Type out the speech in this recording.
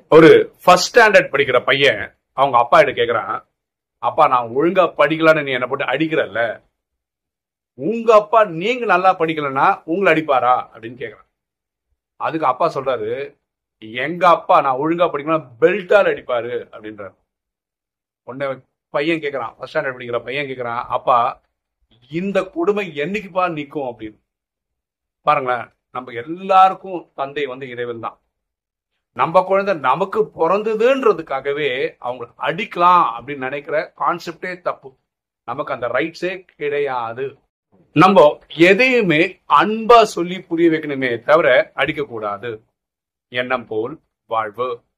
ஒரு first standard படிக்கிற பையன் அவங்க அப்பா கிட்ட கேக்குறான் அப்பா நான் ஒழுங்கா படிக்கலான்னு நீ என்ன போட்டு அடிக்கிறல்ல உங்க அப்பா நீங்க நல்லா படிக்கலன்னா உங்களை அடிப்பாரா அப்படின்னு கேக்குறான் அதுக்கு அப்பா சொல்றாரு எங்க அப்பா நான் ஒழுங்கா படிக்கணும் பெல்ட்டால் அடிப்பாரு அப்படின்றாரு உடனே பையன் கேக்குறான் ஃபர்ஸ்ட் ஸ்டாண்டர்ட் படிக்கிற பையன் கேக்குறான் அப்பா இந்த கொடுமை என்னைக்குப்பா நிக்கும் அப்படின்னு பாருங்களேன் நம்ம எல்லாருக்கும் தந்தை வந்து இறைவன் தான் நம்ம குழந்தை நமக்கு பிறந்ததுன்றதுக்காகவே அவங்க அடிக்கலாம் அப்படின்னு நினைக்கிற கான்செப்டே தப்பு நமக்கு அந்த ரைட்ஸே கிடையாது நம்ம எதையுமே அன்பா சொல்லி புரிய வைக்கணுமே தவிர அடிக்க கூடாது எண்ணம் போல் வாழ்வு